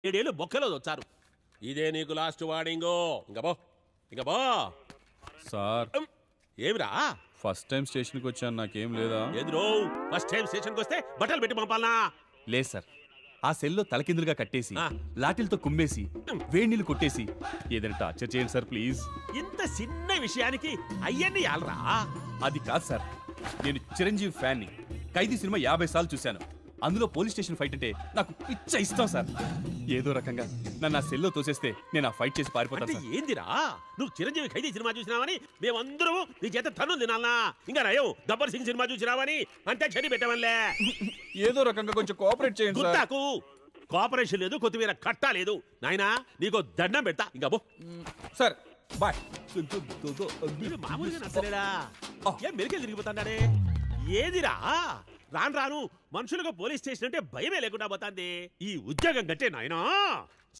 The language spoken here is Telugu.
ఏడేళ్ళు బొక్కలో వచ్చారు ఇదే నీకు లాస్ట్ వార్నింగు ఇంక బో ఇంక బో సార్ ఉమ్, ఏమిరా ఫస్ట్ టైం స్టేషన్కి వచ్చాను నాకేం లేదా ఎదురో ఫస్ట్ టైం స్టేషన్కి వస్తే బట్టలు పెట్టి పంపాలనా లేదు సార్ ఆ సెల్లో తలకిందులుగా కట్టేసి ఆ. లాటిల్తో కుమ్మేసి వేడి నీళ్ళు కొట్టేసి ఏదైనా టార్చర్ చేయండి సార్ ప్లీజ్ ఇంత చిన్న విషయానికి అయ్యన్ని యాలరా అది కాదు సార్ నేను చిరంజీవి ఫ్యాన్ని ఖైదీ సినిమా యాభై సార్లు చూశాను అందులో పోలీస్ స్టేషన్ ఫైట్ అంటే నాకు పిచ్చ ఇష్టం సార్ ఏదో రకంగా నన్ను ఆ సెల్లో తోసేస్తే నేను ఆ ఫైట్ చేసి పారిపోతాను అంటే సార్ ఏందిరా నువ్వు చిరంజీవి ఖైదీ సినిమా చూసినావని మేమందరం నీ చేత తన్నులు తినాలనా ఇంకా నయం గబ్బర్ సింగ్ సినిమా చూసినావని అంటే చని పెట్టవల్లే ఏదో రకంగా కొంచెం కోఆపరేట్ చేయండి సార్ గుత్తాకు కోఆపరేషన్ లేదు కొత్తిమీర కట్ట లేదు నాయనా నీకు దండం పెడతా ఇంకా బో సార్ బాయ్ వీడు మామూలుగా నచ్చలేడా ఏం మెలికలు తిరిగిపోతాడే ఏదిరా రాను రాను మనుషులకు పోలీస్ స్టేషన్ అంటే భయమే లేకుండా పోతాంది ఈ ఉద్యోగం కంటే నాయనా